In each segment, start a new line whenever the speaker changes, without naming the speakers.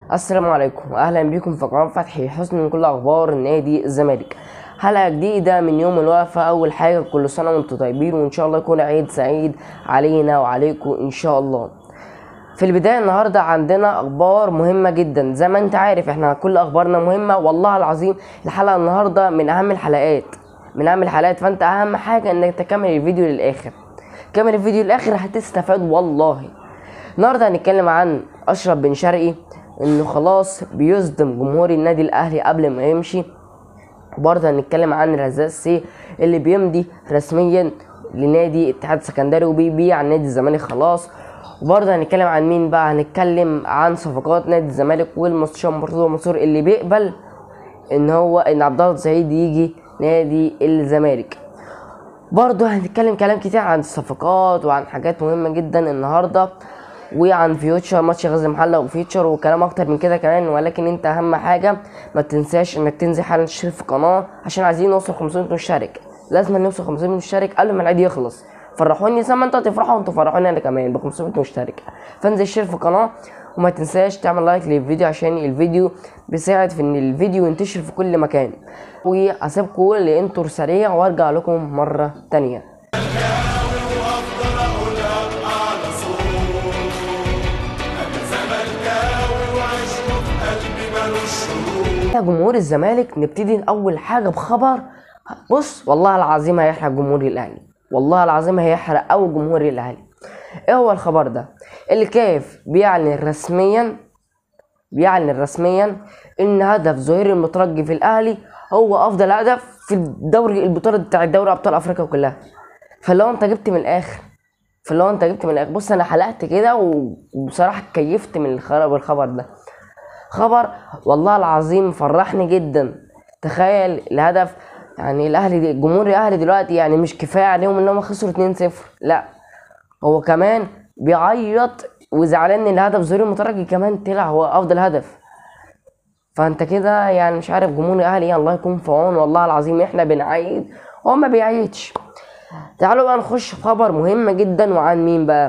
السلام عليكم واهلا بكم في قناه فتحي حسن من كل اخبار نادي الزمالك حلقه جديده من يوم الوقفه اول حاجه كل سنه وانتم طيبين وان شاء الله يكون عيد سعيد علينا وعليكم ان شاء الله في البدايه النهارده عندنا اخبار مهمه جدا زي ما انت عارف احنا كل اخبارنا مهمه والله العظيم الحلقه النهارده من اهم الحلقات من اهم الحلقات فانت اهم حاجه انك تكمل الفيديو للاخر كمل الفيديو للاخر هتستفاد والله النهارده هنتكلم عن اشرف بن شرقي انه خلاص بيصدم جمهور النادي الاهلي قبل ما يمشي وبرضه هنتكلم عن رزاق سي اللي بيمضي رسميا لنادي اتحاد سكندري وبيبيع نادي الزمالك خلاص وبرضه هنتكلم عن مين بقى هنتكلم عن صفقات نادي الزمالك والمستشار مرتضى منصور اللي بيقبل ان هو ان عبد الله سعيد يجي نادي الزمالك برضه هنتكلم كلام كتير عن الصفقات وعن حاجات مهمة جدا النهاردة وعن فيوتشر ماتش غزل المحلة وفيوتشر وكلام اكتر من كده كمان ولكن انت اهم حاجة ما تنساش انك تنزل حالا تشترك في القناة عشان عايزين نوصل 500 مشترك لازم نوصل 500 مشترك قبل ما العيد يخلص فرحوني زي ما انتوا هتفرحوا وانتوا فرحوني انا كمان ب 500 مشترك فانزل اشترك في القناة وما تنساش تعمل لايك للفيديو عشان الفيديو بيساعد في ان الفيديو ينتشر في كل مكان واسيبكم لانتر سريع وارجع لكم مرة تانية يا جمهور الزمالك نبتدي اول حاجه بخبر بص والله العظيم هيحرق جمهور الاهلي والله العظيم هيحرق قوي جمهور الاهلي ايه هو الخبر ده الكاف بيعلن رسميا بيعلن رسميا ان هدف زهير المترجي في الاهلي هو افضل هدف في الدوري البطوله بتاع دوري ابطال افريقيا كلها فلو انت جبت من الاخر فلو انت جبت من الاخر بص انا حلقت كده وبصراحه اتكيفت من الخبر الخبر ده خبر والله العظيم فرحني جدا تخيل الهدف يعني الاهلي دي جمهور الاهلي دلوقتي يعني مش كفايه عليهم انهم خسروا 2-0 لا هو كمان بيعيط وزعلان ان الهدف زهير المترجي كمان طلع هو افضل هدف فانت كده يعني مش عارف جمهور الاهلي الله يكون في عون والله العظيم احنا بنعيد هو ما بيعيدش تعالوا بقى نخش في خبر مهم جدا وعن مين بقى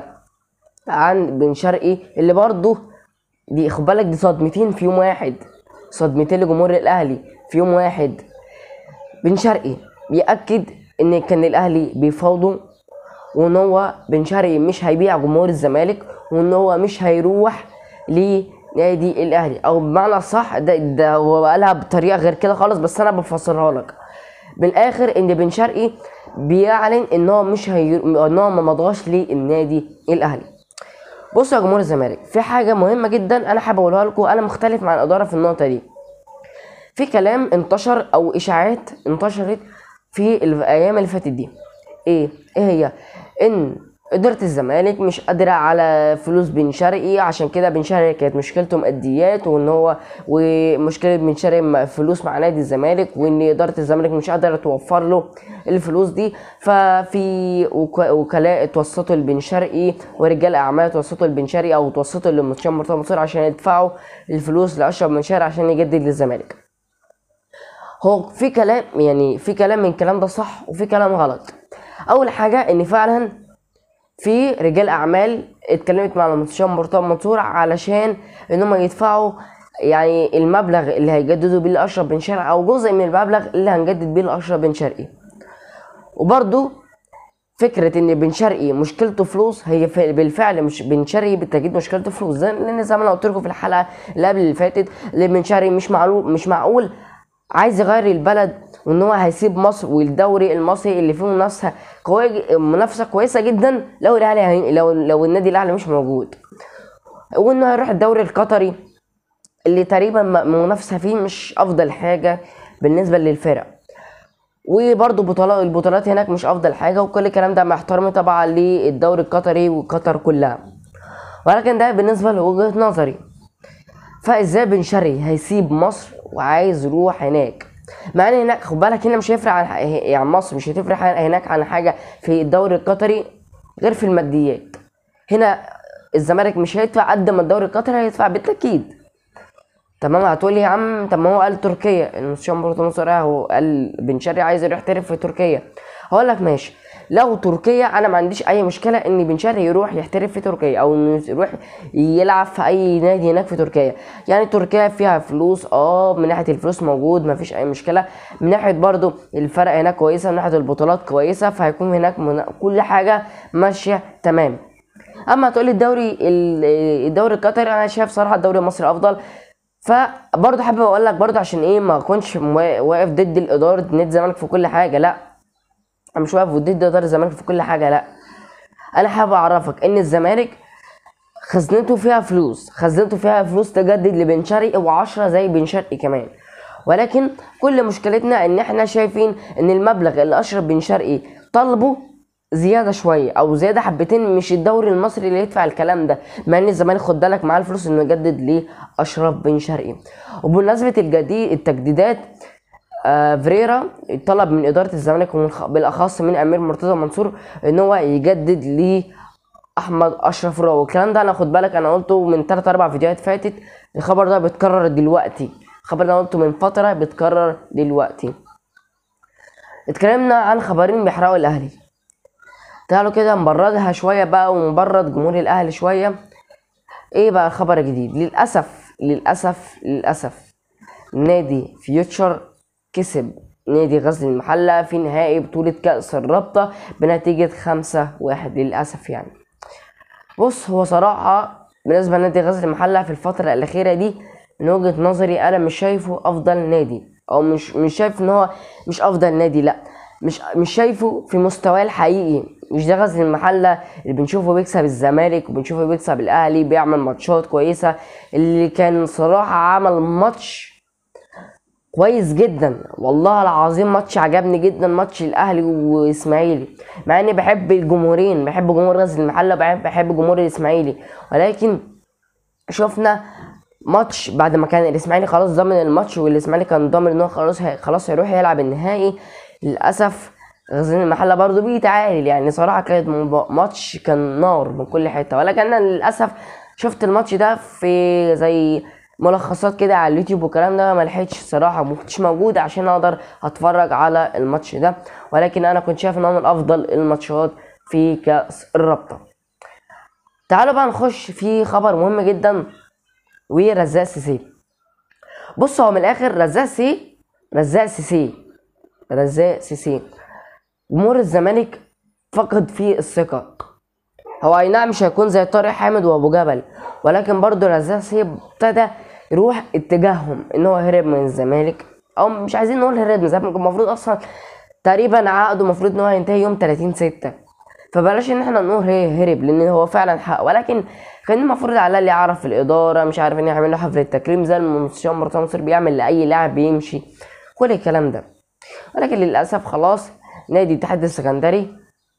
عن بن شرقي اللي برضه دي خد بالك دي صدمتين في يوم واحد صدمتين لجمهور الاهلي في يوم واحد بن شرقي بيأكد ان كان الاهلي بيفاوضوا وان هو بن شرقي مش هيبيع جمهور الزمالك وان هو مش هيروح لنادي الاهلي او بمعنى صح ده, ده هو قالها بطريقه غير كده خالص بس انا بفسرها لك بالاخر ان بن شرقي بيعلن ان هو مش هي... ان هو ما مضاش للنادي الاهلي بصوا يا جمهور الزمالك في حاجه مهمه جدا انا حابب اقولها لكم انا مختلف مع الاداره في النقطه دي في كلام انتشر او اشاعات انتشرت في الايام اللي فاتت دي ايه ايه هي ان إدارة الزمالك مش قادرة على فلوس بن شرقي عشان كده بن شرقي كانت مشكلته ماديات وان هو ومشكلة بن شرقي فلوس مع نادي الزمالك وان إدارة الزمالك مش قادرة توفر له الفلوس دي ففي وكلاء اتوسطوا لبن شرقي ورجال اعمال اتوسطوا لبن شرقي او اتوسطوا للمستشار مرتضى منصور عشان يدفعوا الفلوس لاشرف بن شرقي عشان يجدد للزمالك هو في كلام يعني في كلام من الكلام ده صح وفي كلام غلط اول حاجه ان فعلا في رجال اعمال اتكلمت مع المستشار مرتضى منصور علشان ان هم يدفعوا يعني المبلغ اللي هيجددوا بيه لاشرف بن شرقي او جزء من المبلغ اللي هنجدد بيه لاشرف بن شرقي وبرده فكرة ان بن شرقي مشكلته فلوس هي بالفعل مش بن شرقي بالتأكيد مشكلته فلوس زي لان زي ما انا قلت لكم في الحلقة اللي قبل اللي فاتت اللي بن شرقي مش معقول مش معقول عايز يغير البلد وان هو هيسيب مصر والدوري المصري اللي فيه منافسه قويه منافسه كويسه جدا لو الاهلي لو لو النادي الاهلي مش موجود وانه هيروح الدوري القطري اللي تقريبا منافسه فيه مش افضل حاجه بالنسبه للفرق وبرضه بطولات البطولات هناك مش افضل حاجه وكل الكلام ده مع احترامي طبعا للدوري القطري وقطر كلها ولكن ده بالنسبه لوجهه نظري فازاي بن شرقي هيسيب مصر وعايز يروح هناك مع ان هناك خد بالك هنا مش هيفرق عن يعني مصر مش هتفرق هناك عن حاجه في الدوري القطري غير في الماديات هنا الزمالك مش هيدفع قد ما الدوري القطري هيدفع بالتاكيد تمام هتقولي يا عم طب ما هو قال تركيا المستشار مرتضى منصور هو قال بن شرقي عايز يروح يحترف في تركيا هقول لك ماشي لو تركيا انا ما عنديش اي مشكله ان بن شرقي يروح يحترف في تركيا او انه يروح يلعب في اي نادي هناك في تركيا يعني تركيا فيها فلوس اه من ناحيه الفلوس موجود ما فيش اي مشكله من ناحيه برضو الفرق هناك كويسه من ناحيه البطولات كويسه فهيكون هناك من كل حاجه ماشيه تمام اما تقولي الدوري ال- الدوري القطري انا شايف صراحه الدوري المصري افضل فبرضه حابب اقول لك برضه عشان ايه ما اكونش موا- واقف ضد الاداره نادي الزمالك في كل حاجه لا انا مش واقف ضد اداره الزمالك في كل حاجه لا انا حابب اعرفك ان الزمالك خزنته فيها فلوس خزنته فيها فلوس تجدد لبن شرقي وعشرة زي بن شرقي كمان ولكن كل مشكلتنا ان احنا شايفين ان المبلغ اللي اشرف بن شرقي طلبه زياده شويه او زياده حبتين مش الدوري المصري اللي يدفع الكلام ده مع ان الزمالك خد بالك معاه الفلوس انه يجدد لاشرف بن شرقي وبمناسبه الجديد التجديدات آه فريرا طلب من اداره الزمالك ومن خ- بالاخص من امير مرتضى منصور ان هو يجدد ل احمد اشرف راوي الكلام ده انا خد بالك انا قلته من 3 4 فيديوهات فاتت الخبر ده بيتكرر دلوقتي الخبر ده قلته من فتره بيتكرر دلوقتي اتكلمنا عن خبرين بيحرقوا الاهلي تعالوا كده نبردها شويه بقى ونبرد جمهور الاهلي شويه ايه بقى الخبر الجديد للاسف للاسف للاسف نادي فيوتشر كسب نادي غزل المحلة في نهائي بطولة كأس الرابطة بنتيجة خمسة واحد للأسف يعني بص هو صراحة بالنسبة لنادي غزل المحلة في الفترة الأخيرة دي من وجهة نظري أنا مش شايفه أفضل نادي أو مش مش شايف إن هو مش أفضل نادي لأ مش مش شايفه في مستواه الحقيقي مش ده غزل المحلة اللي بنشوفه بيكسب الزمالك وبنشوفه بيكسب الأهلي بيعمل ماتشات كويسة اللي كان صراحة عمل ماتش كويس جدا والله العظيم ماتش عجبني جدا ماتش الاهلي واسماعيلي مع اني بحب الجمهورين بحب جمهور غزل المحله بحب بحب جمهور الاسماعيلي ولكن شفنا ماتش بعد ما كان الاسماعيلي خلاص ضامن الماتش والاسماعيلي كان ضامن ان هو خلاص هي خلاص هيروح يلعب النهائي للاسف غزل المحله برضه بيتعادل يعني صراحه كانت مب- ماتش كان نار من كل حته ولكن انا للاسف شفت الماتش ده في زي ملخصات كده على اليوتيوب والكلام ده ما لحقتش الصراحه ما كنتش موجود عشان اقدر اتفرج على الماتش ده ولكن انا كنت شايف ان هو من افضل الماتشات في كاس الرابطه تعالوا بقى نخش في خبر مهم جدا ورزاق سيسي بص هو من الاخر رزاق سي رزاق سيسي رزاق سيسي جمهور الزمالك فقد فيه الثقة هو اي نعم مش هيكون زي طارق حامد وابو جبل ولكن برضه رزاق سي ابتدى يروح اتجاههم ان هو هرب من الزمالك او مش عايزين نقول هرب من الزمالك المفروض اصلا تقريبا عقده المفروض ان هو ينتهي يوم 30 6 فبلاش ان احنا نقول هي هرب لان هو فعلا حق ولكن كان المفروض على الاقل يعرف الاداره مش عارف ان يعمل له حفله تكريم زي المستشار مرتضى منصور بيعمل لاي لاعب بيمشي كل الكلام ده ولكن للاسف خلاص نادي الاتحاد السكندري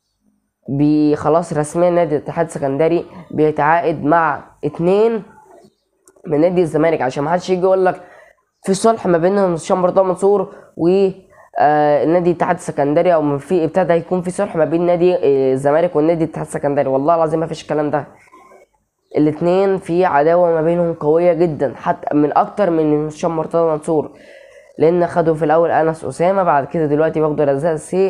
بي خلاص رسميا نادي الاتحاد السكندري بيتعاقد مع اتنين من نادي الزمالك عشان ما حدش يجي يقول لك في صلح ما بين المستشار مرتضى منصور و آه، نادي الاتحاد السكندري او في ابتدى يكون في صلح ما بين نادي آه، الزمالك والنادي الاتحاد السكندري والله العظيم ما فيش الكلام ده الاتنين في عداوة ما بينهم قوية جدا حتى من أكتر من المستشار مرتضى منصور لأن خدوا في الأول أنس أسامة بعد كده دلوقتي بياخدوا رزاق سي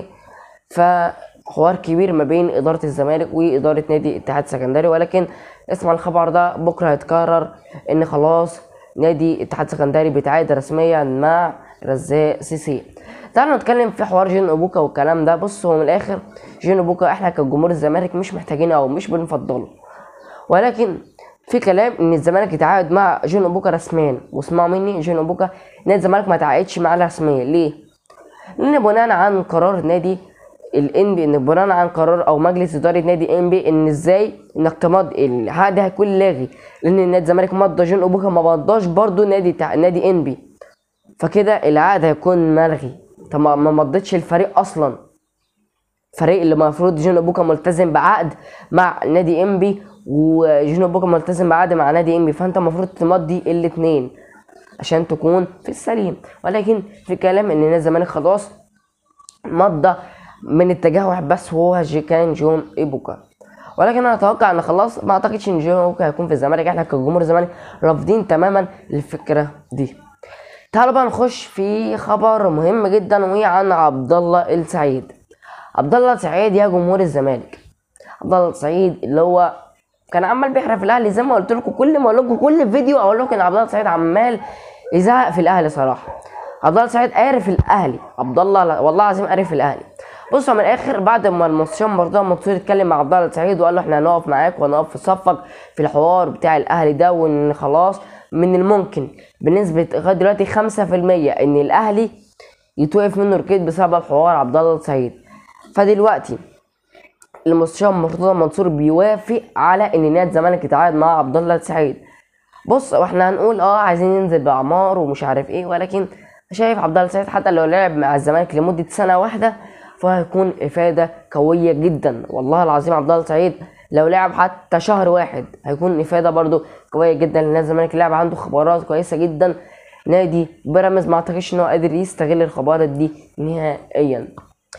فحوار كبير ما بين إدارة الزمالك وإدارة نادي الاتحاد السكندري ولكن اسمع الخبر ده بكرة هيتكرر إن خلاص نادي الاتحاد السكندري بيتعاقد رسميا مع رزاق سيسي تعالوا نتكلم في حوار جين اوبوكا والكلام ده بص هو من الاخر جين اوبوكا احنا كجمهور الزمالك مش محتاجينه او مش بنفضله ولكن في كلام ان الزمالك يتعاقد مع جون اوبوكا رسميا واسمعوا مني جون اوبوكا نادي الزمالك ما تعاقدش معاه رسميا ليه؟ لان بناء عن قرار نادي الانبي ان بناء عن قرار او مجلس اداره نادي انبي ان ازاي انك تمضي العقد هيكون لاغي لان نادي الزمالك مضى جون اوبوكا ما مضاش برضه نادي تع... نادي انبي فكده العقد هيكون ملغي طب ما ما مضيتش الفريق اصلا فريق اللي المفروض جون بوكا ملتزم بعقد مع نادي انبي وجون بوكا ملتزم بعقد مع نادي انبي فانت المفروض تمضي الاثنين عشان تكون في السليم ولكن في كلام ان نادي الزمالك خلاص مضى من اتجاه واحد بس وهو جي- كان جون ايبوكا ولكن انا اتوقع ان خلاص ما اعتقدش ان جون ايبوكا هيكون في الزمالك احنا كجمهور الزمالك رافضين تماما الفكره دي تعالوا بقى نخش في خبر مهم جدا وهي عن عبد الله السعيد عبد الله سعيد يا جمهور الزمالك عبد الله سعيد اللي هو كان عمال بيحرق في الاهلي زي ما قلت لكم كل ما اقول لكم كل فيديو اقول لكم ان عبد الله سعيد عمال يزعق في الاهلي صراحه عبد الله سعيد عارف الاهلي عبد الله والله العظيم عارف الاهلي بصوا من الاخر بعد ما المستشار مرتضى منصور اتكلم مع عبد الله سعيد وقال له احنا هنقف معاك وهنقف في صفك في الحوار بتاع الاهلي ده وان خلاص من الممكن بنسبه لغايه دلوقتي 5% ان الاهلي يتوقف منه ركيد بسبب حوار عبد الله سعيد فدلوقتي المستشار مرتضى منصور بيوافق على ان نادي الزمالك يتعاقد مع عبد الله سعيد بص واحنا هنقول اه عايزين ننزل باعمار ومش عارف ايه ولكن شايف عبد الله سعيد حتى لو لعب مع الزمالك لمده سنه واحده فهيكون افاده قويه جدا والله العظيم عبد الله سعيد لو لعب حتى شهر واحد هيكون افاده برضو قويه جدا لنادي الزمالك لاعب عنده خبرات كويسه جدا نادي بيراميدز ما اعتقدش ان هو قادر يستغل الخبرات دي نهائيا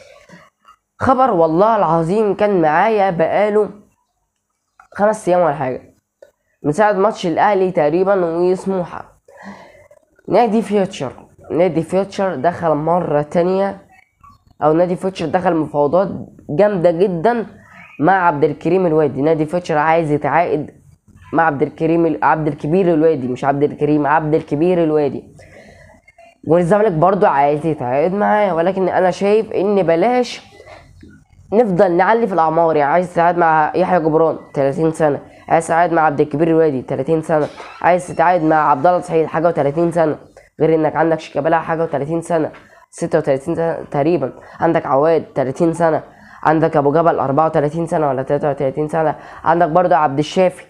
خبر والله العظيم كان معايا بقاله خمس ايام ولا حاجه من ساعه ماتش الاهلي تقريبا وسموحه نادي فيوتشر نادي فيوتشر دخل مره تانية او نادي فيوتشر دخل مفاوضات جامده جدا مع عبد الكريم الوادي نادي فيوتشر عايز يتعاقد مع عبد الكريم عبد الكبير الوادي مش عبد الكريم عبد الكبير الوادي والزمالك برضو عايز يتعاقد معاه ولكن انا شايف ان بلاش نفضل نعلي في الاعمار يعني عايز تتعاقد مع يحيى جبران 30 سنه عايز تتعاقد مع عبد الكبير الوادي 30 سنه عايز تتعاقد مع عبد الله سعيد حاجه و30 سنه غير انك عندك شيكابالا حاجه و30 سنه 36 سنه تقريبا عندك عواد 30 سنه عندك ابو جبل 34 سنه ولا 33 سنه عندك برضو عبد الشافي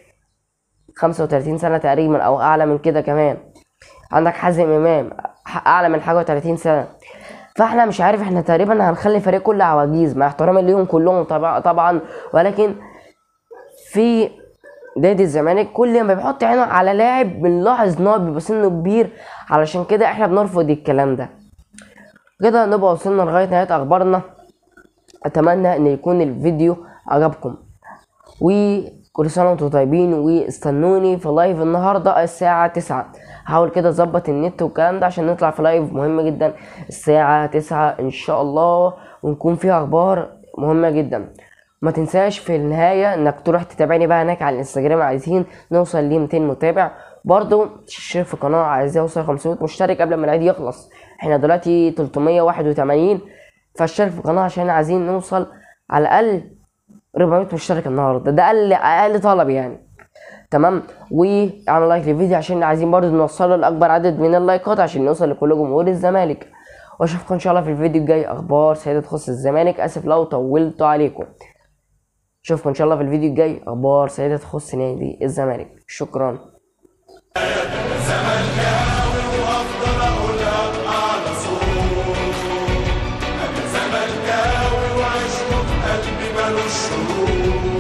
35 سنه تقريبا او اعلى من كده كمان عندك حازم امام اعلى من حاجه و30 سنه فاحنا مش عارف احنا تقريبا هنخلي الفريق كله عواجيز مع احترامي ليهم كلهم طبعا طبعا ولكن في نادي الزمالك كل ما بيحط عينه على لاعب بنلاحظ ان هو بيبقى سنه كبير علشان كده احنا بنرفض الكلام ده كده نبقى وصلنا لغايه نهايه اخبارنا اتمنى ان يكون الفيديو عجبكم وكل سنه وانتم طيبين واستنوني في لايف النهارده الساعه 9 هحاول كده اظبط النت والكلام ده عشان نطلع في لايف مهم جدا الساعه 9 ان شاء الله ونكون فيها اخبار مهمه جدا ما تنساش في النهاية انك تروح تتابعني بقى هناك على الانستجرام عايزين نوصل ل 200 متابع برضو تشترك في القناة عايز يوصل 500 مشترك قبل ما العيد يخلص احنا دلوقتي 381 فاشترك في القناة عشان عايزين نوصل على الاقل 400 مشترك النهاردة ده اقل اقل طلب يعني تمام واعمل لايك للفيديو عشان عايزين برضو نوصله لاكبر عدد من اللايكات عشان نوصل لكل جمهور الزمالك واشوفكم ان شاء الله في الفيديو الجاي اخبار سعيده تخص الزمالك اسف لو طولت عليكم اشوفكم ان شاء الله في الفيديو الجاي اخبار سعيده تخص نادي الزمالك شكرا
زملكاوي وافضل اقولها باعلى صوت انا زملكاوي وعشق في قلبي ملوش شروط